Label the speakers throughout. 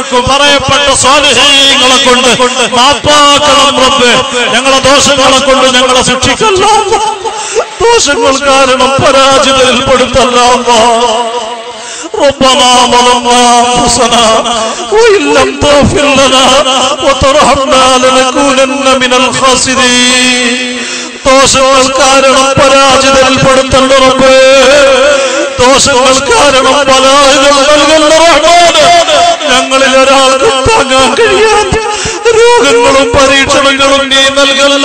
Speaker 1: ഞങ്ങൾക്ക് പറയപ്പെട്ട സ്വാധീനങ്ങളെ കൊണ്ട് മാപ്പാക്കണം റബ്ബേ ഞങ്ങളെ ദോഷങ്ങളെ കൊണ്ട് ഞങ്ങളെ ശിക്ഷിക്കല്ല ദോഷങ്ങൾ കാരണം പരാജിതരിൽ പെടുത്തല്ല ربنا ظلمنا انفسنا وان لم تغفر لنا وترحمنا لنكونن من الخاسرين ദോഷങ്ങൾ കാരണം പരാജിതരിൽ പെടുത്തണ്ട റബ്ബേ ദോഷങ്ങൾ കാരണം പലായനം നൽകുന്ന റഹ്മാന് ഞങ്ങളിൽ ഒരാൾക്ക് താങ്ങാൻ കഴിയാത്ത രോഗങ്ങളും പരീക്ഷണങ്ങളും നീ നൽകല്ല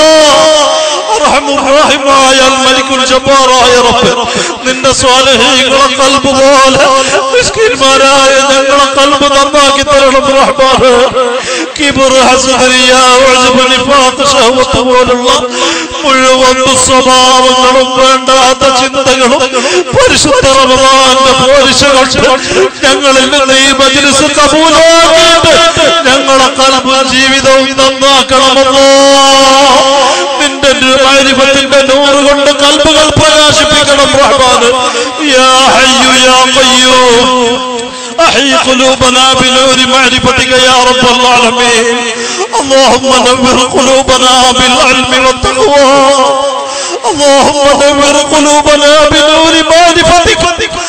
Speaker 1: റഹ്മുറാഹിമായ മലിക്കുൽ ജബ്ബാറായ റബ്ബ് നിന്റെ സ്വാലഹീങ്ങളെ കൽബ് പോലെ മിസ്കിന്മാരായ ഞങ്ങളെ കൽബ് നന്നാക്കി തരണം റഹ്മാന് കിബർ ഹസ്ദരിയ ഉജ്ബ് നിഫാത്ത് ശഹവത്ത് പോലുള്ള മുഴുവൻ സ്വഭാവങ്ങളും വേണ്ടാത്ത ചിന്തകളും പരിശുദ്ധ റമദാന്റെ പോരിശകൾ ഞങ്ങളിൽ നിന്ന് ഈ മജ്ലിസ് കബൂലാക്കിയിട്ട് ഞങ്ങളെ കൽബ് ജീവിതവും നന്നാക്കണമല്ലോ നിന്റെ മാരിഫത്തിന്റെ നൂറ് കൊണ്ട് കൽബുകൾ പ്രകാശിപ്പിക്കണം റഹ്മാന് യാ ഹയ്യു യാ ഖയ്യൂം أحيي قلوبنا بنور معرفتك يا رب العالمين اللهم نور قلوبنا بالعلم والتقوى اللهم نور قلوبنا بنور معرفتك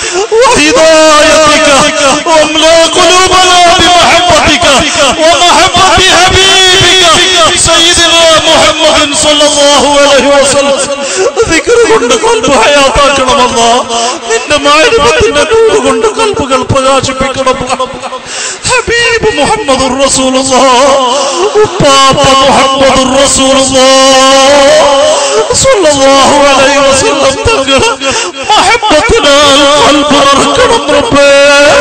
Speaker 1: وهدايتك واملا قلوبنا بمحبتك ومحبة حبيبك سيدنا محمد صلى الله عليه وسلم ذكر കൊണ്ട് കൽബ് ഹയാത്താക്കണമല്ല നിന്റെ മാരിഫത്തിന്റെ നൂറ് കൊണ്ട് കൽബുകൾ പ്രകാശിപ്പിക്കണം ഹബീബ് മുഹമ്മദ് ഉപ്പാപ്പ മുഹമ്മദ് സല്ലല്ലാഹു അലൈഹി വസല്ലം തങ്ങൾ മഹബത്തിനാൽ കൽബ് നിറക്കണം റബ്ബേ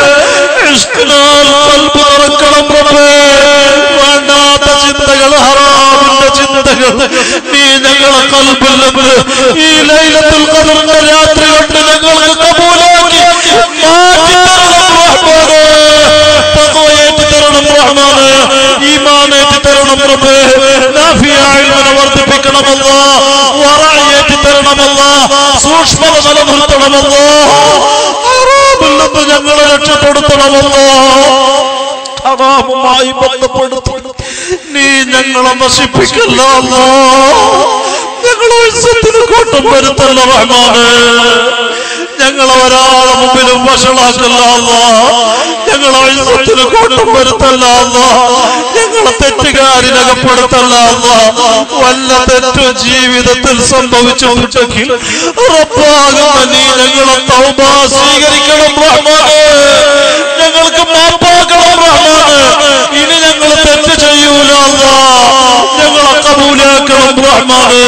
Speaker 1: ഇഷ്കിനാൽ കൽബ് നിറക്കണം റബ്ബേ വേണ്ടാത്ത ചിന്തകൾ ഹറാമിന്റെ ചിന്തകൾ നീ ഞങ്ങളെ കൽബിൽ നിന്ന് ഈ ലൈലത്തുൽ ഖദറിന്റെ രാത്രി കൊണ്ട് ഞങ്ങൾക്ക് കബൂലാക്കി മാറ്റി തരണം റഹ്മാനേ തഖ്വയേറ്റി തരണം റഹ്മാനേ ഈമാനേറ്റി തരണം റബ്ബേ നാഫിയ ഇൽമിനെ വർദ്ധിപ്പിക്കണമല്ലോ വറഅയേറ്റി തരണമല്ലോ സൂക്ഷ്മത നിലനിർത്തണമല്ലോ ഹറാമിൽ നിന്ന് ഞങ്ങളെ രക്ഷപ്പെടുത്തണമല്ലോ ഹറാമുമായി ബന്ധപ്പെടുത്തി നീ ഞങ്ങളെ നശിപ്പിക്കല്ല അല്ലാ. ഞങ്ങളെ ഇസ്സത്തിന് കോട്ടം വരുത്തല്ല റഹ്മാന് ഞങ്ങളെ ഒരാളെ മുമ്പിലും വഷളാക്കല്ല അല്ലാ. ഞങ്ങളെ ഇസ്സത്തിന് കോട്ടം വരുത്തല്ല അല്ലാ. ഞങ്ങളെ തെറ്റുകാരിനകപ്പെടുത്തല്ല അല്ലാ. വല്ല തെറ്റു ജീവിതത്തിൽ സംഭവിച്ചിട്ടുണ്ടെങ്കിൽ റബ്ബാകുന്ന നീ ഞങ്ങളെ തൗബ സ്വീകരിക്കണം റഹ്മാനെ ഞങ്ങൾക്ക് മാപ്പാക്കണം റഹ്മാന് ഇനി ഞങ്ങൾ തെറ്റ് ചെയ്യൂല അല്ലാ. ഞങ്ങളെ കബൂലാക്കണം റഹ്മാന്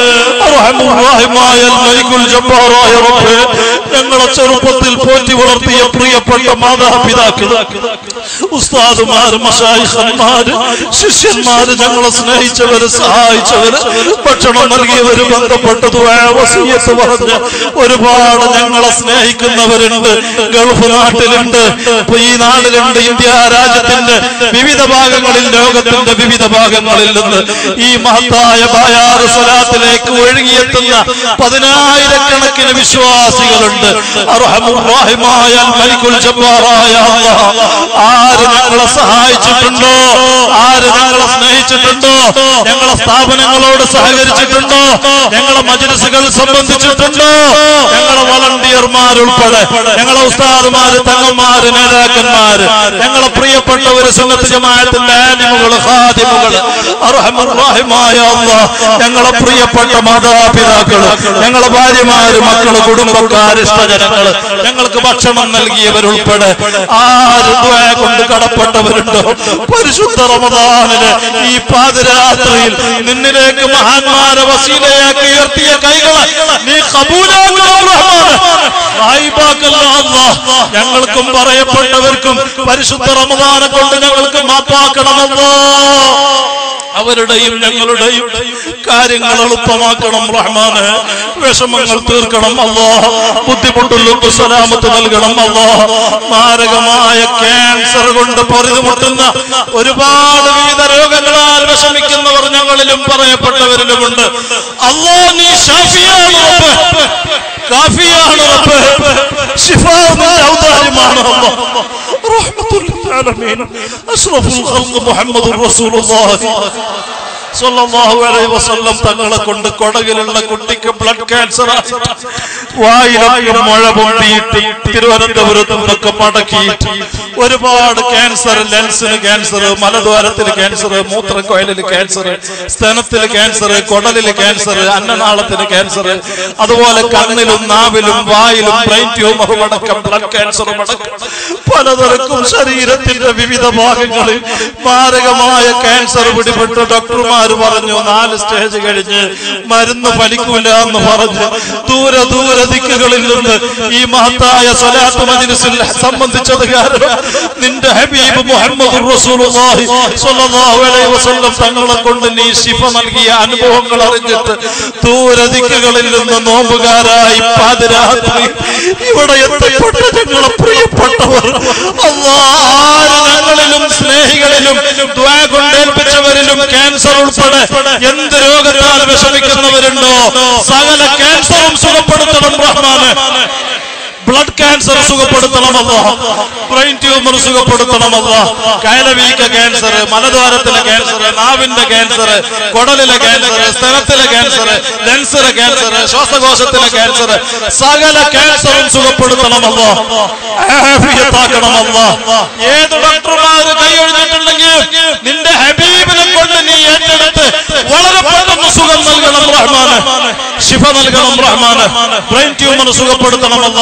Speaker 1: റഹ്മുറാഹിമായ മലിക്കുൽ ജബ്ബാറായ റബ്ബേ ഞങ്ങളെ ചെറുപ്പത്തിൽ പോറ്റി വളർത്തിയ പ്രിയപ്പെട്ട മാതാപിതാക്കൾ ഉസ്താദുമാര് മഷായിഖന്മാര് ശിഷ്യന്മാര് ഞങ്ങളെ സ്നേഹിച്ചവര് സഹായിച്ചവര് ഭക്ഷണം നൽകിയവര് ബന്ധപ്പെട്ടത് വസീയത്ത് പറഞ്ഞ് ഒരുപാട് ഞങ്ങളെ സ്നേഹിക്കുന്നവരുണ്ട് ഗൾഫ് നാട്ടിലുണ്ട് ഇപ്പൊ ഈ നാടിലുണ്ട് ഇന്ത്യ രാജ്യത്തിന്റെ വിവിധ ഭാഗങ്ങളിൽ ലോകത്തിന്റെ വിവിധ ഭാഗങ്ങളിൽ നിന്ന് ഈ മഹത്തായ ബായാറ് സ്വലാത്തിലേക്ക് ഒഴുകിയെത്തുന്ന പതിനായിരക്കണക്കിന് വിശ്വാസികളുണ്ട് അർഹമുറാഹിമായ മലിക്കുൽ ജബ്ബാറായ അല്ലാഹ്. ആര് ഞങ്ങളെ സഹായിച്ചിട്ടുണ്ടോ ആര് ഞങ്ങളെ സ്നേഹിച്ചിട്ടുണ്ടോ ഞങ്ങളെ സ്ഥാപനങ്ങളോട് സഹകരിച്ചിട്ടുണ്ടോ ഞങ്ങളെ മജ്ലിസുകൾ സംബന്ധിച്ചിട്ടുണ്ടോ ഞങ്ങളെ വളണ്ടിയർമാർ ഉൾപ്പെടെ ഞങ്ങളെ ഉസ്താദുമാര് തങ്ങന്മാര് നേതാക്കന്മാര് ഞങ്ങളെ പ്രിയപ്പെട്ടവര് സുന്നത്ത് ജമാഅത്തിന്റെ ആലിമുകൾ ഖാദിമുകൾ അർഹമുറാഹിമായ അല്ലാഹ് ഞങ്ങളെ പ്രിയപ്പെട്ട മാതാപിതാക്കള് ഞങ്ങളെ ഭാര്യമാര് മക്കള് കുടുംബക്കാര് ഇഷ്ടജനങ്ങള് ഞങ്ങൾക്ക് ഭക്ഷണം നൽകിയവരുൾപ്പെടെ ആര് ദ്വയ കൊണ്ട് കടപ്പെട്ടവരുണ്ടോ പരിശുദ്ധ റമദാനില് ഈ പാതിരാത്രിയിൽ നിന്നിലേക്ക് മഹാന്മാരെ വസീലയാക്കി ഉയർത്തിയ കൈകളെ നീ കബൂലാക്കണം റഹ്മാനെ. ഗായിബാക്കല്ല അല്ലാഹ്. ഞങ്ങൾക്കും പറയപ്പെട്ടവർക്കും പരിശുദ്ധ റമദാനെ കൊണ്ട് ഞങ്ങൾക്ക് മാപ്പാക്കണമെന്നോ അവരുടെയും ഞങ്ങളുടെയും കാര്യങ്ങൾ എളുപ്പമാക്കണം റഹ്മാന് വിഷമങ്ങൾ തീർക്കണം അല്ലോ ബുദ്ധിമുട്ടുള്ളവർക്ക് സലാമത്ത് നൽകണം അല്ലോ മാരകമായ ക്യാൻസർ കൊണ്ട് പൊറുതുമുട്ടുന്ന ഒരുപാട് വിവിധ രോഗങ്ങളാൽ വിഷമിക്കുന്നവർ ഞങ്ങളിലും പറയപ്പെട്ടവരിലുമുണ്ട് അല്ലോ നീ ഷാഫിയാണ് റബ്ബ്. കാഫിയാണ് റബ്ബ്. ശിഫാ നിന്റെ ഔദാര്യമാണ് അല്ലോ റഹ്മത്തുൽ العالمين أشرف الخلق محمد رسول الله സല്ലല്ലാഹു അലൈഹി വസല്ലം തങ്ങളെ കൊണ്ട് കൊടകിലുള്ള കുട്ടിക്ക് ബ്ലഡ് ക്യാൻസർ വായിലൊക്കെ മുഴ പൊട്ടിയിട്ട് തിരുവനന്തപുരത്ത് നിന്നൊക്കെ മടക്കിയിട്ട് ഒരുപാട് ക്യാൻസർ ലെൻസിന് ക്യാൻസർ മലദ്വാരത്തിന് ക്യാൻസർ മൂത്രക്കോയലിന് ക്യാൻസർ സ്തനത്തിന് ക്യാൻസർ കൊടലിന് ക്യാൻസർ അന്നനാളത്തിന് ക്യാൻസർ അതുപോലെ കണ്ണിലും നാവിലും വായിലും ബ്രെയിൻ ട്യൂമറും അടക്കം ബ്ലഡ് ക്യാൻസറും അടക്കം പലതരക്കും ശരീരത്തിന്റെ വിവിധ ഭാഗങ്ങളിൽ മാരകമായ ക്യാൻസർ പിടിപെട്ട് ഡോക്ടർമാർ പറഞ്ഞു നാല് സ്റ്റേജ് കഴിഞ്ഞ് മരുന്ന് ഫലിക്കൂല എന്ന് പറഞ്ഞു ദൂരെ ദൂരെ ദിക്കുകളിൽ നിന്ന് ഈ മഹത്തായ സ്വലാത്ത് മജ്ലിസിൽ സംബന്ധിച്ചത് കാരണം നിന്റെ ഹബീബ് മുഹമ്മദ് റസൂലുള്ളാഹി സ്വല്ലല്ലാഹു അലൈഹി വസല്ലം തങ്ങളെ കൊണ്ട് നീ ശിഫ നൽകിയ അനുഭവങ്ങൾ അറിഞ്ഞിട്ട് ദൂരെ ദിക്കുകളിൽ നിന്ന് നോമ്പുകാരായി പാതിരാത്രി ഇവിടെ എത്തപ്പെട്ട ഞങ്ങളെ പ്രിയപ്പെട്ടവർ അള്ളാഹ് ഞങ്ങളിലും സ്നേഹികളിലും ദ്വാ കൊണ്ടേൽപ്പിച്ചവരിലും ക്യാൻസർ ഉൾപ്പെടെ എന്ത് രോഗത്താൽ വിഷമിക്കുന്നവരുണ്ടോ സകല ക്യാൻസറും സുഖപ്പെടുത്തണം റഹ്മാന് ബ്ലഡ് ക്യാൻസർ സുഖപ്പെടുത്തണമല്ല ബ്രെയിൻ ട്യൂമർ സുഖപ്പെടുത്തണമല്ല കയലവീക്ക ക്യാൻസർ മലദ്വാരത്തിലെ ക്യാൻസർ നാവിന്റെ ക്യാൻസർ കുടലിലെ ക്യാൻസർ സ്ഥലത്തിലെ ക്യാൻസർ ലെൻസിലെ ക്യാൻസർ ശ്വാസകോശത്തിലെ ക്യാൻസർ സകല ക്യാൻസറും സുഖപ്പെടുത്തണമല്ല ആഫിയത്താക്കണമല്ല ഏത് ഡോക്ടർമാര് കൈയൊഴിഞ്ഞിട്ടുണ്ടെങ്കിൽ നിന്റെ ഹബീബിനെ കൊണ്ട് നീ ഏറ്റെടുത്ത് വളരെ പെട്ടെന്ന് സുഖം നൽകണം റഹ്മാന് ശിഫ നൽകണം റഹ്മാന് ബ്രെയിൻ ട്യൂമർ സുഖപ്പെടുത്തണമല്ല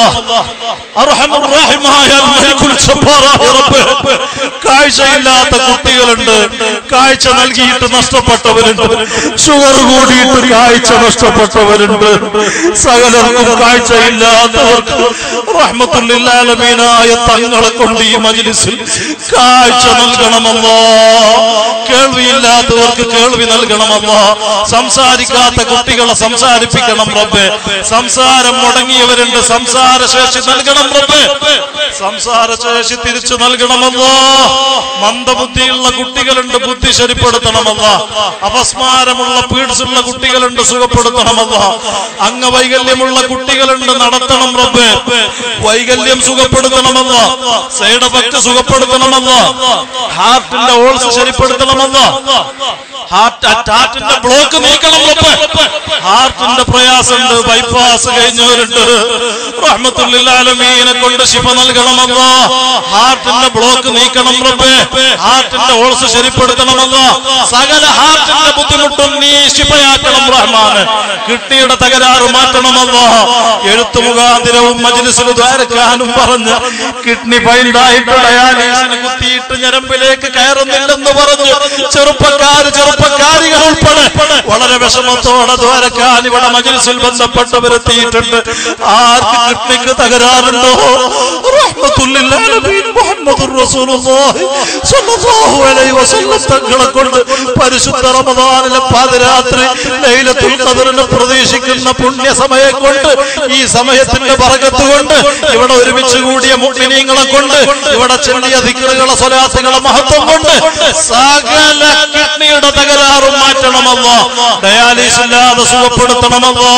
Speaker 1: അർഹമുറാഹിമായ മലിക്കുൽ ജബ്ബാറായ റബ്ബ് കാഴ്ചയില്ലാത്ത കുട്ടികളുണ്ട് കാഴ്ച നൽകിയിട്ട് നഷ്ടപ്പെട്ടവരുണ്ട് ഷുഗർ കൂടിയിട്ട് കാഴ്ച നഷ്ടപ്പെട്ടവരുണ്ട് സകലർക്കും കാഴ്ചയില്ലാത്തവർക്ക് റഹ്മത്തുല്ലാലമീനായ തങ്ങളെ കൊണ്ട് ഈ മജ്ലിസിൽ കാഴ്ച നൽകണമല്ലോ കേൾവിയില്ലാത്തവർക്ക് കേൾവി നൽകണമല്ലോ സംസാരിക്കാത്ത കുട്ടികളെ സംസാരിപ്പിക്കണം റബ്ബെ സംസാരം മുടങ്ങിയവരുണ്ട് സംസാര ശേഷി നൽകണം റബ്ബെ സംസാര ശേഷി തിരിച്ചു നൽകണമല്ലോ മന്ദബുദ്ധിയുള്ള കുട്ടികളുണ്ട് ബുദ്ധി ശരിപ്പെടുത്തണമല്ലോ അപസ്മാരമുള്ള പീഡ്സുള്ള കുട്ടികളുണ്ട് സുഖപ്പെടുത്തണമല്ലോ അംഗവൈകല്യമുള്ള കുട്ടികളുണ്ട് നടത്തണം റബ്ബെ വൈകല്യം സുഖപ്പെടുത്തണമല്ലോ സൈഡ് എഫക്ട് സുഖപ്പെടുത്തണമല്ലോ ഹാർട്ടിന്റെ ഓൾസ് ശരിപ്പെടുത്തണമല്ലോ ഹാർട്ട് ഹാർട്ടിന്റെ ബ്ലോക്ക് നീക്കണം റബ്ബെ ഹാർട്ടിന്റെ പ്രയാസമുണ്ട് ബൈപ്പാസ് കഴിഞ്ഞവരുണ്ട് റഹ്മത്തുല്ലാലമീനെ കൊണ്ട് ശിഫ നൽകണമല്ലോ ഹാർട്ടിന്റെ ബ്ലോക്ക് നീക്കണം റബ്ബേ ഹാർട്ടിന്റെ ഓൾസ് ശരിപ്പെടുത്തണമല്ലോ സകല ഹാർട്ടിന്റെ ബുദ്ധിമുട്ടും നീ ശിഫയാക്കണം റഹ്മാന് കിഡ്നിയുടെ തകരാറ് മാറ്റണമല്ലോ എഴുത്തു മുഖാന്തിരവും മജ്ലിസിൽ ദ്വാരക്കാനും പറഞ്ഞ് കിഡ്നി ഫൈൽഡായിട്ട് ഡയാലിസിന് കുത്തിയിട്ട് ഞരമ്പിലേക്ക് കയറുന്നില്ലെന്ന് പറഞ്ഞു ചെറുപ്പക്കാര് ചെറുപ്പക്കാരികൾ ഉൾപ്പെടെ വളരെ വിഷമത്തോടെ ദ്വാരക്കാൻ ഇവിടെ മജ്ലിസിൽ ബന്ധപ്പെട്ടവരെത്തിയിട്ടുണ്ട് ആർക്ക് കിഡ്നിക്ക് തകരാറുണ്ടോ റഹ്മത്തുല്ലാലമീൻ മുഹമ്മദുർ റസൂലുള്ളാഹി സ്വല്ലല്ലാഹു അലൈഹി വസല്ലം തങ്ങളെ കൊണ്ട് പരിശുദ്ധ റമദാനിലെ പാതിരാത്രി ലൈലത്തുൽ ഖദറിനെ പ്രതീക്ഷിക്കുന്ന പുണ്യ സമയം കൊണ്ട് ഈ സമയത്തിന്റെ ബറകത്ത് കൊണ്ട് ഇവിടെ ഒരുമിച്ച് കൂടിയ മുഅ്മിനീങ്ങളെ കൊണ്ട് ഇവിടെ ചെല്ലിയ ദിക്റുകളെ സ്വലാത്തുകളെ മഹത്വം കൊണ്ട് സകല കിഡ്നിയുടെ തകരാറും മാറ്റണമല്ലോ ഡയാലിസ് ഇല്ലാതെ സുഖപ്പെടുത്തണമല്ലോ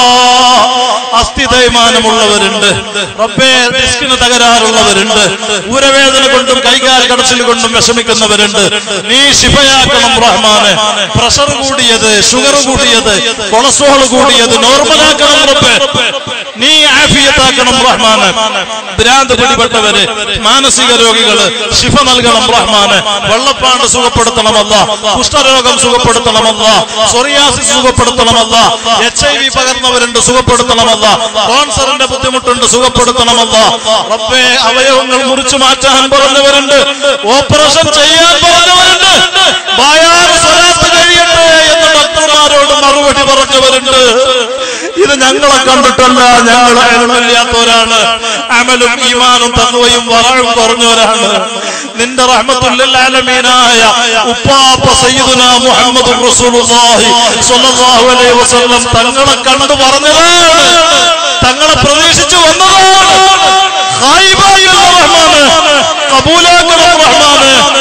Speaker 1: അസ്ഥി തേയ്മാനമുള്ളവരുണ്ട് റബ്ബേ ഡിസ്കിന് തകരാറുള്ളവരുണ്ട് ഊരവേദന കൊണ്ടും കൈകാൽ കടച്ചിൽ കൊണ്ടും വിഷമിക്കുന്നവരുണ്ട് നീ ശിഫയാക്കണം റഹ്മാന് പ്രഷർ കൂടിയത് ഷുഗർ കൂടിയത് കൊളസ്ട്രോൾ കൂടിയത് നോർമലാക്കണം റബ്ബേ നീ ആഫിയത്താക്കണം റഹ്മാന് ഭ്രാന്ത് പിടിപെട്ടവര് മാനസിക രോഗികള് ശിഫ നൽകണം റഹ്മാന് വെള്ളപ്പാണ്ട് സുഖപ്പെടുത്തണമല്ല കുഷ്ഠരോഗം സുഖപ്പെടുത്തണമല്ല സൊറിയാസിസ് സുഖപ്പെടുത്തണമല്ല എച്ച് ഐ വി പകർന്നവരുണ്ട് സുഖപ്പെടുത്തണമല്ല ക്യാൻസറിന്റെ ബുദ്ധിമുട്ടുണ്ട് സുഖപ്പെടുത്തണമല്ല റബ്ബേ അവയവങ്ങൾ മുറിച്ചു മാറ്റാൻ പറഞ്ഞവരുണ്ട് ഓപ്പറേഷൻ ചെയ്യാൻ പറഞ്ഞവരുണ്ട് ബായാറ് സ്വലാത്ത് കഴിയട്ടെ എന്ന് ഡോക്ടർമാരോട് മറുപടി പറഞ്ഞവരുണ്ട് ഇത് ഞങ്ങളെ കണ്ടിട്ടല്ല ഞങ്ങൾ അയൽമില്ലാത്തവരാണ് അമലും ഈമാനും തന്നുവയും വറഴും കുറഞ്ഞവരാണ് നിന്റെ റഹ്മത്തുല്ലാലമീനായ ഉപ്പാപ്പ സയ്യിദുന മുഹമ്മദ് റസൂലുള്ളാഹി സ്വല്ലല്ലാഹു അലൈഹി വസല്ലം തങ്ങളെ കണ്ടു പറഞ്ഞതാണ് തങ്ങളെ പ്രതീക്ഷിച്ചു വന്നതാണ് ഖായിബായുള്ള റഹ്മാന് കബൂലാക്കണം റഹ്മാന്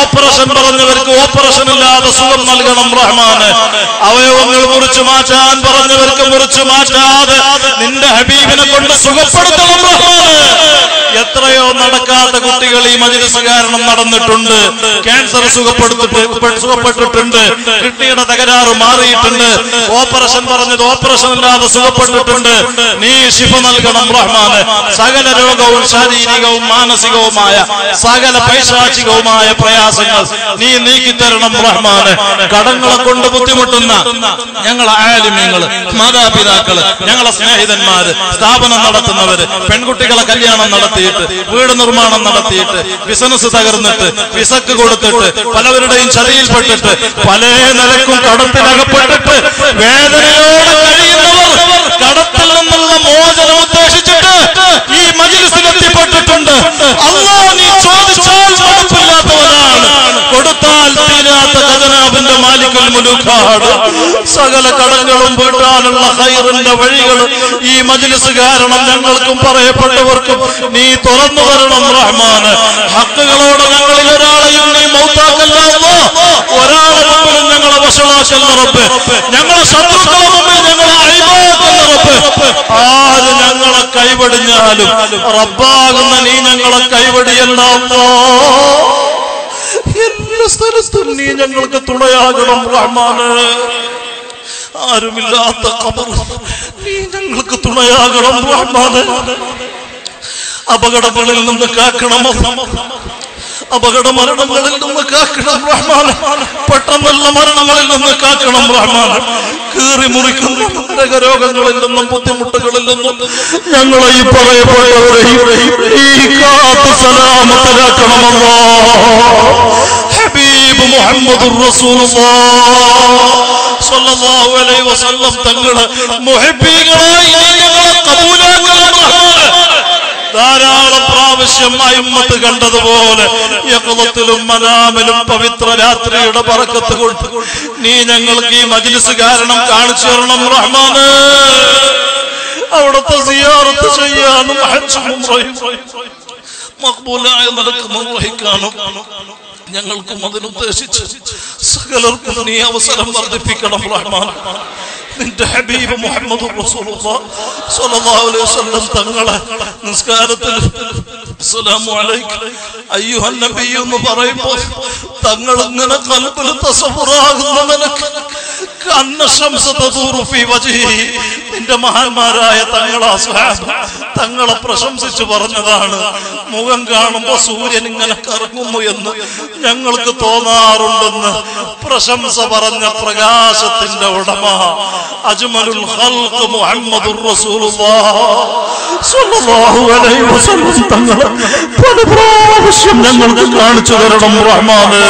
Speaker 1: ഓപ്പറേഷൻ പറഞ്ഞവർക്ക് ഓപ്പറേഷൻ ഇല്ലാതെ സുഖം നൽകണം റഹ്മാന് അവയവങ്ങൾ മുറിച്ചു മാറ്റാൻ പറഞ്ഞവർക്ക് മുറിച്ചു മാറ്റാതെ നിന്റെ ഹബീബിനെ കൊണ്ട് സുഖപ്പെടുത്തണം റഹ്മാന് എത്രയോ നടക്കാത്ത കുട്ടികൾ ഈ മജിലിസ് കാരണം നടന്നിട്ടുണ്ട് ക്യാൻസർ സുഖപ്പെടുത്തിട്ട് സുഖപ്പെട്ടിട്ടുണ്ട് കിഡ്നിയുടെ തകരാറ് മാറിയിട്ടുണ്ട് ഓപ്പറേഷൻ പറഞ്ഞത് ഓപ്പറേഷൻ ഇല്ലാതെ സുഖപ്പെട്ടിട്ടുണ്ട് നീ ശിഫ നൽകണം റഹ്മാന് സകല രോഗവും ശാരീരികവും മാനസികവുമായ സകല പൈശാചികവുമായ പ്രയാസങ്ങൾ നീ നീക്കിത്തരണം റഹ്മാന് കടങ്ങളെ കൊണ്ട് ബുദ്ധിമുട്ടുന്ന ഞങ്ങളെ ആലിമ്യങ്ങള് മാതാപിതാക്കള് ഞങ്ങളെ സ്നേഹിതന്മാര് സ്ഥാപനം നടത്തുന്നവര് പെൺകുട്ടികളെ കല്യാണം നടത്തിയിട്ട് വീട് നിർമ്മാണം നടത്തിയിട്ട് ബിസിനസ് തകർന്നിട്ട് വിസക്ക് കൊടുത്തിട്ട് പലവരുടെയും ചതിയിൽപ്പെട്ടിട്ട് പല നിലക്കും കടത്തിലകപ്പെട്ടിട്ട് വേദനയോടെ കഴിയുന്നവർ കടത്തിൽ നിന്നുള്ള മോചനം ഉദ്ദേശിച്ചിട്ട് ഈ മജിലിസിൽ എത്തിപ്പെട്ടിട്ടുണ്ട് അല്ലാ നീ ചോദിച്ചാൽ മടുപ്പില്ലാത്തവനാണ് കൊടുത്താൽ തീരാത്ത ഖജനാബിന്റെ മാലിക്കൽ മുലുക്കാട് സകല കടങ്ങളും വീട്ടാനുള്ള ഹൈറിന്റെ വഴികൾ ഈ മജിലിസ് കാരണം ഞങ്ങൾക്കും പറയപ്പെട്ടവർക്കും നീ തുറന്നു തരണം റഹ്മാന് ഹക്കുകളോട് ഞങ്ങളിൽ ഒരാളെയും നീ മൗത്താക്കല്ല അല്ലാ. ഒരാളെ മുമ്പിലും ഞങ്ങളെ വശമാക്കല്ല റബ്ബ് ഞങ്ങളെ ശത്രുക്കളെ മുമ്പിൽ ഞങ്ങളെ അഴിവാക്കല്ല റബ്ബ് ആര് ഞങ്ങളെ കൈവടിഞ്ഞാലും റബ്ബാകുന്ന നീ ഞങ്ങളെ കൈവടിയല്ല അല്ലാ. എല്ലാ സ്ഥലത്തും നീ ഞങ്ങൾക്ക് തുണയാകണം റഹ്മാന് ആരുമില്ലാത്ത ഖബർ നീ ഞങ്ങൾക്ക് തുണയാകണം റഹ്മാന് അപകടങ്ങളിൽ നിന്ന് കാക്കണമോ അപകട മരണങ്ങളിൽ നിന്ന് കാക്കണം റഹ്മാന് പെട്ടെന്നുള്ള മരണങ്ങളിൽ നിന്ന് കാക്കണം റഹ്മാന് കീറി മുറിക്കുന്ന നരകരോഗങ്ങളിൽ നിന്നും ബുദ്ധിമുട്ടുകളിൽ നിന്നും ഞങ്ങളെ ഈ പറയപ്പെട്ടവരെയും ഈ കാത്ത് സലാമത്തിലാക്കണമല്ലോ ഹബീബ് മുഹമ്മദ് സ്വല്ലല്ലാഹു അലൈഹി വസല്ലം തങ്ങളെ മുഹബ്ബീകളായി നീ ഞങ്ങളെ കബൂലാക്കണം റഹ്മാനെ ധാരാളം പ്രാവശ്യം അയിമ്മത്ത് കണ്ടതുപോലെ യക്കളത്തിലും മനാമിലും പവിത്ര രാത്രിയുടെ പറക്കത്ത് കൊണ്ട് നീ ഞങ്ങൾക്ക് ഈ മജ്ലിസ് കാരണം കാണിച്ചു തരണം റഹ്മാന് അവിടുത്തെ സിയാറത്ത് ചെയ്യാനും ഹജ്ജും ഉംറയും മക്ബൂലായ നിലക്ക് നിർവഹിക്കാനും ഞങ്ങൾക്കും അതിനുദ്ദേശിച്ച് സകലർക്കും നീ അവസരം വർദ്ധിപ്പിക്കണം റഹ്മാൻ നിന്റെ ഹബീബ് മുഹമ്മദ് സ്വല്ലല്ലാഹു അലൈഹി വസല്ലം തങ്ങളെ നിസ്കാരത്തിൽ അസ്സലാമു അലൈക്കും അയ്യുഹൻ നബി എന്ന് പറയുമ്പോൾ തങ്ങൾ ഇങ്ങനെ കൽബിൽ തസവുറാകുന്ന നിനക്ക് കന്ന ശംസ തദൂറു ഫീ വജ്ഹി നിന്റെ മഹാന്മാരായ തങ്ങളെ സ്വഹാബ തങ്ങളെ പ്രശംസിച്ചു പറഞ്ഞതാണ് മുഖം കാണുമ്പോ സൂര്യൻ ഇങ്ങനെ കറങ്ങുന്നു എന്ന് ഞങ്ങൾക്ക് തോന്നാറുണ്ടെന്ന് പ്രശംസ പറഞ്ഞ പ്രകാശത്തിന്റെ ഉടമ അജ്മലുൽ ഖൽഖ് മുഹമ്മദുർ റസൂലുള്ളാഹ് സ്വല്ലല്ലാഹു അലൈഹി വസല്ലം തങ്ങളെ പല പ്രാവശ്യം ഞങ്ങൾക്ക് കാണിച്ചു തരണം റഹ്മാനേ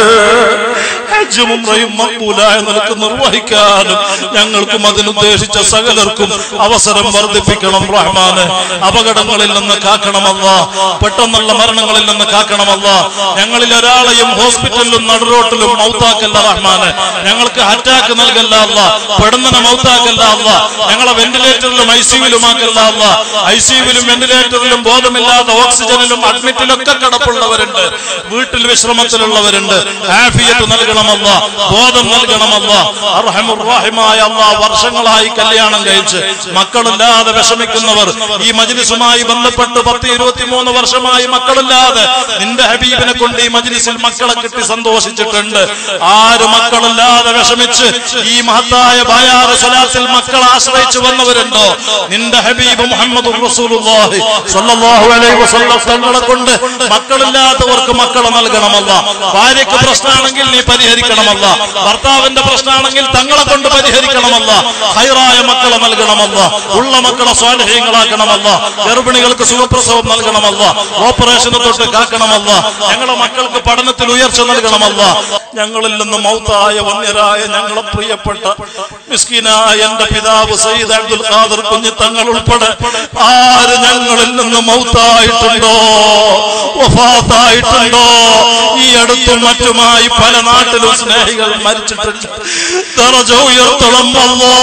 Speaker 1: ഹജ്ജും ഉംറയും മക്ബൂലായ നിലക്ക് നിർവഹിക്കാനും ഞങ്ങൾക്കും അതിനുദ്ദേശിച്ച സകലർക്കും അവസരം വർദ്ധിപ്പിക്കണം റഹ്മാന് അപകടങ്ങളിൽ നിന്ന് കാക്കണമല്ല പെട്ടെന്നുള്ള മരണങ്ങളിൽ നിന്ന് കാക്കണമല്ല ഞങ്ങളിൽ ഒരാളെയും ഹോസ്പിറ്റലിലും നടുറോട്ടിലും മൗത്താക്കല്ല റഹ്മാന് ഞങ്ങൾക്ക് അറ്റാക്ക് നൽകല്ല അല്ല പെടുന്നനെ മൗത്താക്കല്ല അല്ല ഞങ്ങളെ വെന്റിലേറ്ററിലും ഐ സിയുലുമാക്കല്ല അല്ല ഐ സിയുവിലും വെന്റിലേറ്ററിലും ബോധമില്ലാതെ ഓക്സിജനിലും അഡ്മിറ്റിലൊക്കെ കിടപ്പുള്ളവരുണ്ട് വീട്ടിൽ വിശ്രമത്തിലുള്ളവരുണ്ട് ആഫിയത്ത് നൽകണമല്ല ബോധം നൽകണമല്ല അർഹമുറാഹിമായ അല്ല വർഷങ്ങളായി കല്യാണം കഴിച്ച് മക്കളില്ലാതെ വിഷമിക്കുന്നവർ ഈ മജ്ലിസുമായി ബന്ധപ്പെട്ട് പത്ത് ഇരുപത്തിമൂന്ന് വർഷമായി മക്കളില്ലാതെ നിന്റെ ഹബീബിനെ കൊണ്ട് ഈ മജ്ലിസിൽ മക്കളെ കിട്ടി സന്തോഷിച്ചിട്ടുണ്ട് ആര് മക്കളില്ലാതെ വിഷമിച്ച് ഈ മഹത്തായ ബായാറ് സ്വലാത്തിൽ മക്കളെ ആശ്രയിച്ചു വന്നവരുണ്ടോ നിന്റെ ഹബീബ് മുഹമ്മദ് റസൂലുള്ളാഹി സ്വല്ലല്ലാഹു അലൈഹി വസല്ലം തങ്ങളെ കൊണ്ട് മക്കളില്ലാത്തവർക്ക് മക്കളെ നൽകണമല്ല ഭാര്യയ്ക്ക് പ്രശ്നമാണെങ്കിൽ നീ പരിഹരിക്കണമല്ല ഭർത്താവിന്റെ പ്രശ്നമാണെങ്കിൽ തങ്ങളെ കൊണ്ട് പരിഹരിക്കണമല്ല ഹൈറായ മക്കളെ നൽകണമല്ല ഉള്ള മക്കളെ സ്വാലഹ്യങ്ങളാക്കണമല്ല ഗർഭിണികൾക്ക് സുഖപ്രസവം നൽകണമല്ല ഓപ്പറേഷന് തൊട്ട് കാക്കണമല്ല ഞങ്ങളുടെ മക്കൾക്ക് പഠനത്തിൽ ഉയർച്ച നൽകണമല്ല ഞങ്ങളിൽ നിന്ന് മൗത്തായ വന്യരായ ഞങ്ങളെ പ്രിയപ്പെട്ട മിസ്കിനായ എന്റെ പിതാവ് സയ്യിദ് അബ്ദുൽ ഖാദർ കുഞ്ഞു തങ്ങൾ ഉൾപ്പെടെ ആര് ഞങ്ങളിൽ നിന്ന് മൗത്തായിട്ടുണ്ടോ വഫാത്തായിട്ടുണ്ടോ ഈ അടുത്തും മറ്റുമായി പല നാട്ടിലും സ്നേഹികൾ മരിച്ചിട്ടുണ്ട് ദറജ ഉയർത്തണമല്ലോ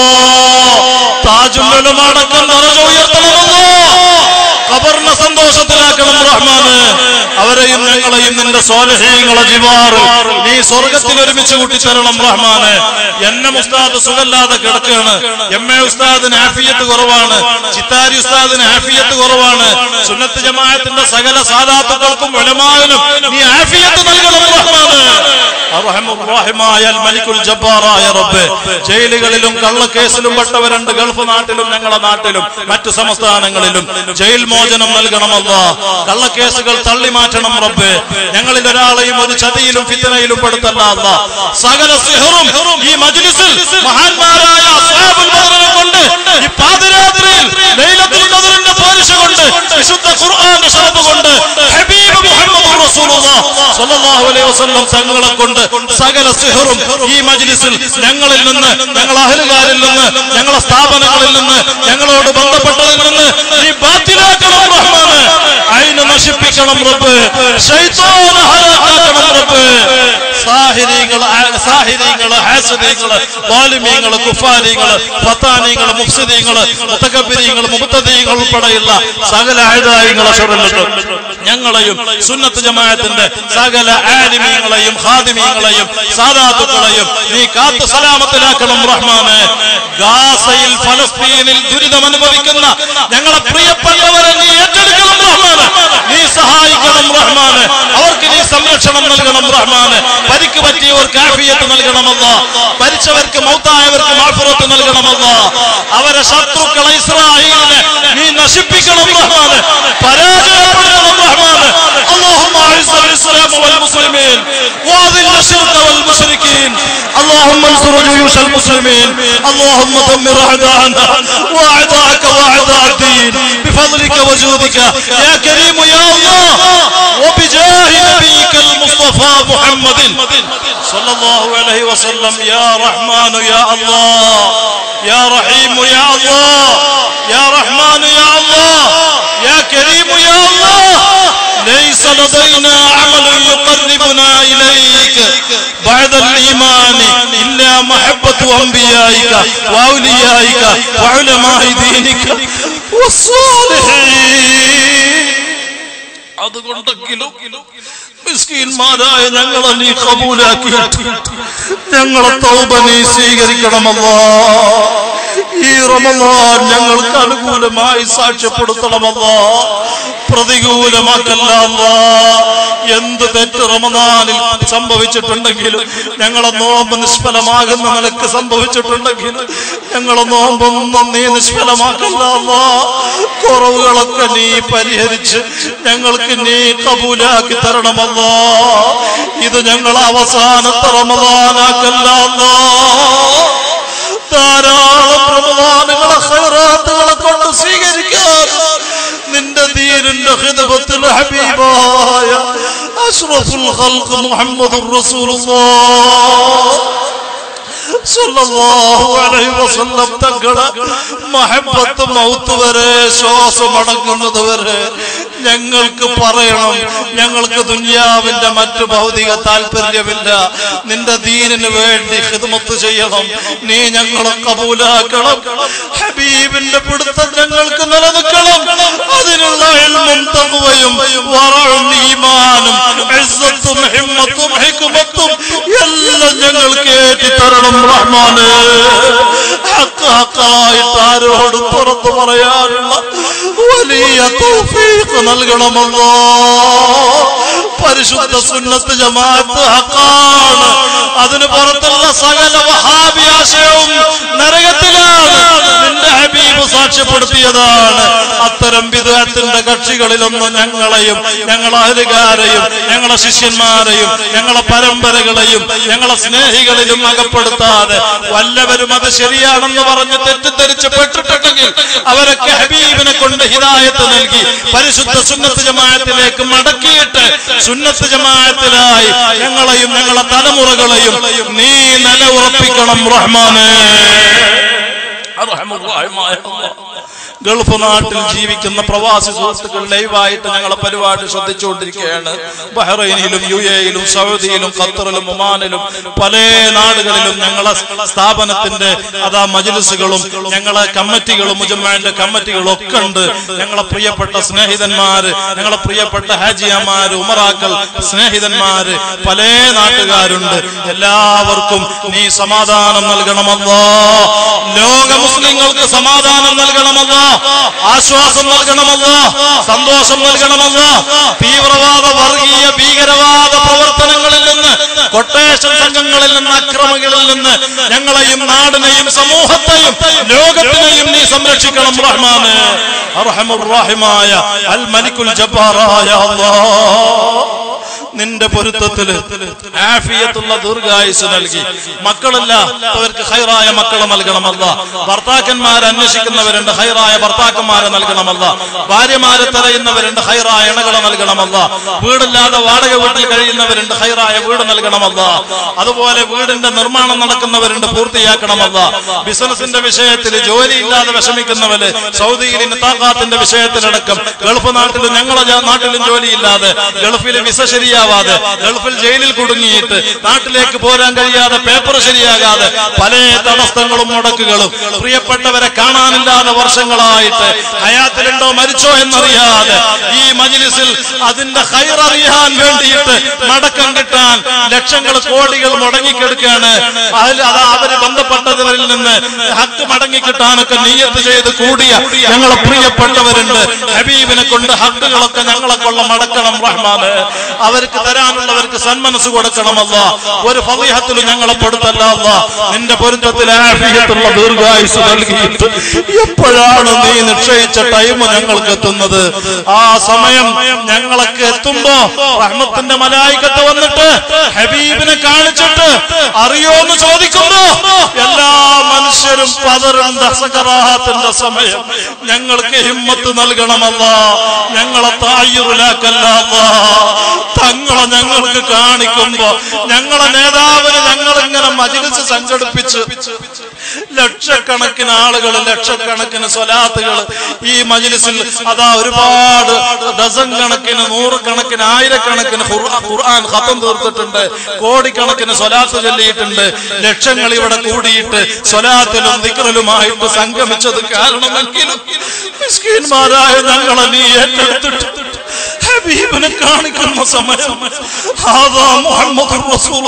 Speaker 1: താജുല്ലടക്കം ദറജ ഉയർത്തണമല്ലോ ഖബറിനെ സന്തോഷത്തിലാക്കണം റഹ്മാന് അവരെയും ഞങ്ങളെയും നിന്റെ സ്വാലഹീങ്ങളെ ജിവാറ് നീ സ്വർഗത്തിൽ ഒരുമിച്ച് കൂട്ടിത്തരണം റഹ്മാനെ എന്നെ ഉസ്താദ് സുഖല്ലാതെ കിടക്കുകയാണ് എം എ ഉസ്താദിന് ആഫിയത്ത് കുറവാണ് ചിത്താരി ഉസ്താദിന് ആഫിയത്ത് കുറവാണ് സുന്നത്ത് ജമാഅത്തിന്റെ സകല സാധാത്തുക്കൾക്കും ഉലമാവിനും നീ ആഫിയത്ത് നൽകണം റഹ്മാനെ അർഹമുർറഹിമായ അൽ മലിക്കുൽ ജബ്ബാറായ റബ്ബേ ജയിലുകളിലും കള്ളക്കേസിലും പെട്ടവരുണ്ട് ഗൾഫ് നാട്ടിലും ഞങ്ങളുടെ നാട്ടിലും മറ്റു സംസ്ഥാനങ്ങളിലും ജയിൽ മോചനം നൽകണമല്ല കള്ളക്കേസുകൾ തള്ളി മാറ്റണം റബ്ബേ ഞങ്ങളിൽ ഒരാളെയും ഒരു ചതിയിലും ഫിത്തനയിലും പെടുത്തല്ല അല്ല സകല സിഹറും ഈ മജ്ലിസിൽ മഹാന്മാരായ അസ്ഹാബുൽ ബദറിനെ കൊണ്ട് ഈ പാതിരാത്രിയിൽ ലൈലത്തുൽ ഖദറിന്റെ പോരിശ കൊണ്ട് വിശുദ്ധ ഖുർആൻ ശറബ് കൊണ്ട് ഹബീബ് മുഹമ്മദ് റസൂലുള്ളാഹ് സ്വല്ലല്ലാഹു അലൈഹി വസല്ലം തങ്ങളെ കൊണ്ട് സകല സിഹറും ഈ മജ്ലിസിൽ ഞങ്ങളിൽ നിന്ന് ഞങ്ങൾ അഹലുകാരിൽ നിന്ന് ഞങ്ങളെ സ്ഥാപനങ്ങളിൽ നിന്ന് ഞങ്ങളോട് ബന്ധപ്പെട്ടതിൽ നിന്ന് നീ ബാത്തിലാക്കണം റഹ്മാന് അതിനെ നശിപ്പിക്കണം റബ്ബ് ശൈത്താനെ ഹലാക്കാക്കണം റബ്ബ് സാഹിരീങ്ങൾ സാഹിരീങ്ങൾ ഹാസദീങ്ങൾ വാലിമീങ്ങൾ കുഫാരിങ്ങൾ ഫത്താനീങ്ങൾ മുഫ്സിദീങ്ങൾ മുത്തകബിരീങ്ങൾ മുബത്തദീങ്ങൾ ഉൾപ്പെടെയുള്ള സകല ആയുധായങ്ങളെ ഷറിലിട്ട് ഞങ്ങളെയും സുന്നത്ത് ജമാഅത്തിന്റെ സകല ആലിമീങ്ങളെയും ഖാദിമീങ്ങളെയും സാദാത്തുക്കളെയും നീ കാത്തു സലാമത്തിലാക്കണം റഹ്മാനെ ഗാസയിൽ ഫലസ്തീനിൽ ദുരിതം അനുഭവിക്കുന്ന ഞങ്ങളെ പ്രിയപ്പെട്ടവരെ നീ ഏറ്റെടുക്കണം റഹ്മാനെ നീ സഹായിക്കണം റഹ്മാനെ അവർക്ക് നീ സംരക്ഷണം നൽകണം റഹ്മാനെ പരിക്ക് പറ്റിയവർക്ക് ആഫിയത്ത് നൽകണമല്ല ഭരിച്ചവർക്ക് മൗത്തായവർക്ക് മാഫുറത്ത് നൽകണമല്ല അവരെ ശത്രുക്കളെ ഇസ്രായേലിനെ നീ നശിപ്പിക്കണം റഹ്മാനെ പരാജയപ്പെടുത്തണം റഹ്മാനെ اللهم اعز الاسلام والمسلمين واذل الشرك والمشركين اللهم انصر جيوش المسلمين اللهم دمر اعداءنا واعداءك واعداء الدين بفضلك وجودك يا كريم يا الله وبجاه نبيك المصطفى محمد صلى الله عليه وسلم يا رحمن يا الله يا رحيم يا الله يا رحمن يا الله يا كريم يا الله ليس لدينا عمل يقربنا إليك بعد الإيمان إلا محبة أنبيائك وأوليائك وعلماء دينك والصالحين അതുകൊണ്ടെങ്കിലും മിസ്കീന്മാരായ ഞങ്ങളെ നീ കബൂലാക്കിയിട്ട് ഞങ്ങളെ തൗബ നീ സ്വീകരിക്കണമല്ലോ ഈ റമദാൻ ഞങ്ങൾക്ക് അനുകൂലമായി സാക്ഷ്യപ്പെടുത്തണമല്ലോ പ്രതികൂലമാക്കല്ല അല്ലാ. എന്ത് തെറ്റ് റമദാനിൽ സംഭവിച്ചിട്ടുണ്ടെങ്കിലും ഞങ്ങളെ നോമ്പ് നിഷ്ഫലമാകുന്ന നിലക്ക് സംഭവിച്ചിട്ടുണ്ടെങ്കിലും ഞങ്ങളെ നോമ്പൊന്നും നീ നിഷ്ഫലമാക്കല്ല അല്ലാ. കുറവുകളൊക്കെ നീ പരിഹരിച്ച് ഞങ്ങൾക്ക് നീ കബൂലാക്കി തരണമല്ലോ ഇത് ഞങ്ങൾ അവസാനത്തെ റമദാനാക്കല്ല അല്ലാ. ധാരാളം റമദാനുകളെ ഖൈറാത്തുകളെ കൊണ്ട് സ്വീകരിക്കാൻ നിന്റെ ദീനിന്റെ ഹിദബത്തിൽ ഹബീബായ അഷ്റഫുൽ ഖൽഖ് മുഹമ്മദുർ റസൂലുള്ളാഹ് സല്ലല്ലാഹു അലൈഹി വസല്ലം തങ്ങളെ മഹബത്ത് മൗത്ത് വരെ ശ്വാസം അടങ്ങുന്നത് വരെ ഞങ്ങൾക്ക് പറയണം ഞങ്ങൾക്ക് ദുനിയാവിന്റെ മറ്റു ഭൗതിക താല്പര്യമില്ല നിന്റെ ദീനിന് വേണ്ടി ഹിദ്മത്ത് ചെയ്യണം നീ ഞങ്ങളെ കബൂലാക്കണം ഹബീബിന്റെ പിടുത്തം ഞങ്ങൾക്ക് നിലനിൽക്കണം അതിനുള്ള എൽമും തകുവയും വറഴും ഈമാനും ഇസ്സത്തും ഹിമ്മത്തും ഹിക്മത്തും എല്ലാം ഞങ്ങൾക്ക് ഏറ്റി തരണം റഹ്മാനെ ഹക്ക് ഹക്കായിട്ട് ആരോടും തുറന്നു പറയാനുള്ള വലിയ തൗഫീഖ് നൽകണമല്ലോ പരിശുദ്ധ സുന്നത്ത് ജമാഅത്ത് ഹക്കാണ് അതിന് പുറത്തുള്ള സകല വഹാബി ആശയവും നരകത്തിലാണ് നിന്റെ ഹബീബ് സാക്ഷ്യപ്പെടുത്തിയതാണ് അത്തരം വിദഗ്ധത്തിന്റെ കക്ഷികളിലൊന്നും ഞങ്ങളെയും ഞങ്ങളെ അഹലുകാരെയും ഞങ്ങളെ ശിഷ്യന്മാരെയും ഞങ്ങളെ പരമ്പരകളെയും ഞങ്ങളെ സ്നേഹികളിലും അകപ്പെടുത്താതെ വല്ലവരും അത് ശരിയാണെന്ന് പറഞ്ഞ് തെറ്റിദ്ധരിച്ച് പെട്ടിട്ടുണ്ടെങ്കിൽ അവരൊക്കെ ഹബീബിനെ കൊണ്ട് ഹിദായത്ത് നൽകി പരിശുദ്ധ സുന്നത്ത് ജമാഅത്തിലേക്ക് മടക്കിയിട്ട് സുന്നത്ത് ജമാഅത്തിലായി ഞങ്ങളെയും ഞങ്ങളെ തലമുറകളെയും നീ നിലയുറപ്പിക്കണം റഹ്മാനെ അർഹമുർറഹിമായ അല്ലാഹ്. ഗൾഫ് നാട്ടിൽ ജീവിക്കുന്ന പ്രവാസി സുഹൃത്തുക്കൾ ലൈവായിട്ട് ഞങ്ങളെ പരിപാടി ശ്രദ്ധിച്ചുകൊണ്ടിരിക്കുകയാണ് ബഹ്റൈനിലും യു എയിലും സൗദിയിലും ഖത്തറിലും ഒമാനിലും പല നാടുകളിലും ഞങ്ങളെ സ്ഥാപനത്തിന്റെ അതാ മജിലിസുകളും ഞങ്ങളെ കമ്മിറ്റികളും മുജമ്മാന്റെ കമ്മിറ്റികളും ഒക്കെ ഉണ്ട് ഞങ്ങളെ പ്രിയപ്പെട്ട സ്നേഹിതന്മാര് ഞങ്ങളെ പ്രിയപ്പെട്ട ഹാജിയമാര് ഉമറാക്കൾ സ്നേഹിതന്മാര് പല നാട്ടുകാരുണ്ട് എല്ലാവർക്കും നീ സമാധാനം നൽകണമല്ലോ ലോക മുസ്ലിങ്ങൾക്ക് സമാധാനം നൽകണമല്ലോ ആശ്വാസം നൽകണമല്ലോ സന്തോഷം നൽകണമല്ലോ തീവ്രവാദ വർഗീയ ഭീകരവാദ പ്രവർത്തനങ്ങളിൽ നിന്ന് കൊട്ടേഷൻ സംഘങ്ങളിൽ നിന്ന് അക്രമങ്ങളിൽ നിന്ന് ഞങ്ങളെയും നാടിനെയും സമൂഹത്തെയും ലോകത്തിനെയും നീ സംരക്ഷിക്കണം റഹ്മാന് അർഹമുർ-റഹീമായ അൽ മലിക്കുൽ ജബ്ബാറായ അല്ലാഹ് നിന്റെ പൊരുത്തത്തില് ആഫിയത്തുള്ള ദീർഘായുസ് നൽകി മക്കളില്ല അവർക്ക് ഹൈറായ മക്കളെ നൽകണമല്ല ഭർത്താക്കന്മാരെ അന്വേഷിക്കുന്നവരുണ്ട് ഹൈറായ ഭർത്താക്കന്മാരെ നൽകണമല്ല ഭാര്യമാരെ തെരയുന്നവരുണ്ട് ഹൈറായ ഇണകളെ നൽകണമല്ല വീടില്ലാതെ വാടക വീട്ടിൽ കഴിയുന്നവരുണ്ട് ഹൈറായ വീട് നൽകണമല്ല അതുപോലെ വീടിന്റെ നിർമ്മാണം നടക്കുന്നവരുണ്ട് പൂർത്തിയാക്കണമല്ല ബിസിനസിന്റെ വിഷയത്തിൽ ജോലിയില്ലാതെ വിഷമിക്കുന്നവര് സൗദിയിൽ നിത്താഖാത്തിന്റെ വിഷയത്തിലടക്കം ഗൾഫ് നാട്ടിലും ഞങ്ങളെ ജാ- നാട്ടിലും ജോലിയില്ലാതെ ഗൾഫിൽ വിസ ശരിയാവാതെ ഗൾഫിൽ ജയിലിൽ കുടുങ്ങിയിട്ട് നാട്ടിലേക്ക് പോരാൻ കഴിയാതെ പേപ്പർ ശരിയാകാതെ പല തടസ്സങ്ങളും മുടക്കുകളും പ്രിയപ്പെട്ടവരെ കാണാനില്ലാതെ വർഷങ്ങളായിട്ട് ഹയാത്തിലുണ്ടോ മരിച്ചോ എന്നറിയാതെ ഈ മജിലിസിൽ അതിന്റെ ഹൈർ അറിയാൻ വേണ്ടിയിട്ട് മടക്കം കിട്ടാൻ ലക്ഷങ്ങൾ കോടികൾ മുടങ്ങിക്കെടുക്കുകയാണ് അതിൽ അത് അവര് ബന്ധപ്പെട്ടവരിൽ നിന്ന് ഹക്ക് മടങ്ങി കിട്ടാനൊക്കെ നീയത്ത് ചെയ്ത് കൂടിയ ഞങ്ങളെ പ്രിയപ്പെട്ടവരുണ്ട് ഹബീബിനെ കൊണ്ട് ഹക്കുകളൊക്കെ ഞങ്ങളെ കൊള്ള മടക്കണം റഹ്മാന് അവർക്ക് തരാനുള്ളവർക്ക് സന്മനസ് കൊടുക്കണമല്ല ഒരു ഫലിഹത്തിലും ഞങ്ങളെ പെടുത്തല്ല അല്ലാ. നിന്റെ പൊരുത്തത്തിൽ ആഫിയത്തുള്ള ദീർഘായുസ് നൽകിയിട്ട് എപ്പോഴാണ് നീ നിശ്ചയിച്ച ടൈം ഞങ്ങൾക്ക് എത്തുന്നത് ആ സമയം ഞങ്ങളൊക്കെ എത്തുമ്പോ റഹ്മത്തിന്റെ മലായിക്കത്ത് വന്നിട്ട് ഹബീബിനെ കാണിച്ചിട്ട് അറിയോന്ന് ചോദിക്കുമ്പോ എല്ലാ മനുഷ്യരും പതറും ദസകറാഹത്തിന്റെ സമയം ഞങ്ങൾക്ക് ഹിമ്മത്ത് നൽകണമല്ല ഞങ്ങളെ തായുലാക്കല്ല തങ്ങളെ ഞങ്ങൾക്ക് കാണിക്കുമ്പോ ഞങ്ങളെ നേതാവിന് ഞങ്ങൾ ഇങ്ങനെ മജിലിസ് സംഘടിപ്പിച്ച് ലക്ഷക്കണക്കിന് ആളുകൾ ലക്ഷക്കണക്കിന് സ്വലാത്തുകൾ ഈ മജിലിസിൽ അതാ ഒരുപാട് ഡസൻ കണക്കിന് നൂറുകണക്കിന് ആയിരക്കണക്കിന് ഖുർആ- ഖുർആൻ ഖത്തം തീർത്തിട്ടുണ്ട് കോടിക്കണക്കിന് സ്വലാത്ത് ചൊല്ലിയിട്ടുണ്ട് ലക്ഷങ്ങൾ ഇവിടെ കൂടിയിട്ട് സ്വലാത്തിലും ദിക്റിലുമായിട്ട് സംഗമിച്ചത് കാരണമെങ്കിലും മിസ്കീന്മാരായ ഞങ്ങളെ നീ ഏറ്റെടുത്തിട്ട് ഹബീബിനെ കാണിക്കുന്ന സമയം ഹാദാ മുഹമ്മദ്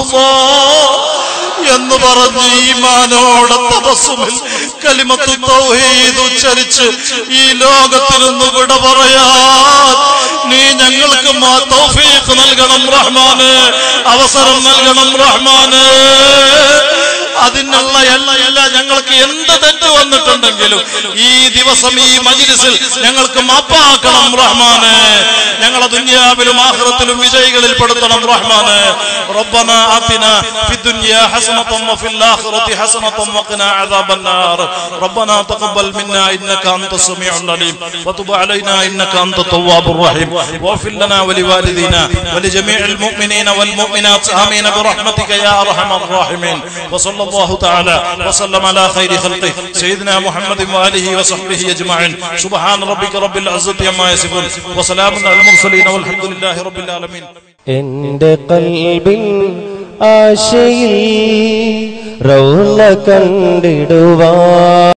Speaker 1: എന്ന് പറഞ്ഞ് ഈമാനോടെ തപസ്സുമിൽ കലിമത്ത് തൗഹീദ് ഉച്ചരിച്ച് ഈ ലോകത്തിൽ നിന്ന് വിട പറയാൻ നീ ഞങ്ങൾക്ക് മാ തൗഫീഖ് നൽകണം റഹ്മാന് അവസരം നൽകണം റഹ്മാന് അതിനുള്ള എല്ലാ ഞങ്ങൾക്ക് എന്ത് തെറ്റ് വന്നിട്ടുണ്ടെങ്കിലും ഈ ദിവസം ഈ മജിലിസിൽ ഞങ്ങൾക്ക് മാപ്പാക്കണം റഹ്മാന് ഞങ്ങളെ ദുനിയാവിലും ആഖിറത്തിലും വിജയികളിൽ പെടുത്തണം റഹ്മാന് ربنا آتنا في الدنيا حسنة وفي الآخرة حسنة وقنا عذاب النار ربنا تقبل منا إنك أنت السميع العليم وتب علينا إنك أنت التواب الرحيم واغفر لنا ولوالدينا ولجميع المؤمنين والمؤمنات آمين برحمتك يا أرحم الراحمين وصلى الله تعالى وسلم على خير خلقه سيدنا محمد وآله وصحبه أجمعين سبحان ربك رب العزة عما يصفون وسلام على المرسلين والحمد لله رب العالمين
Speaker 2: എന്റെ കൽബിൻ ആശയിൽ റൗല കണ്ടിടുവാ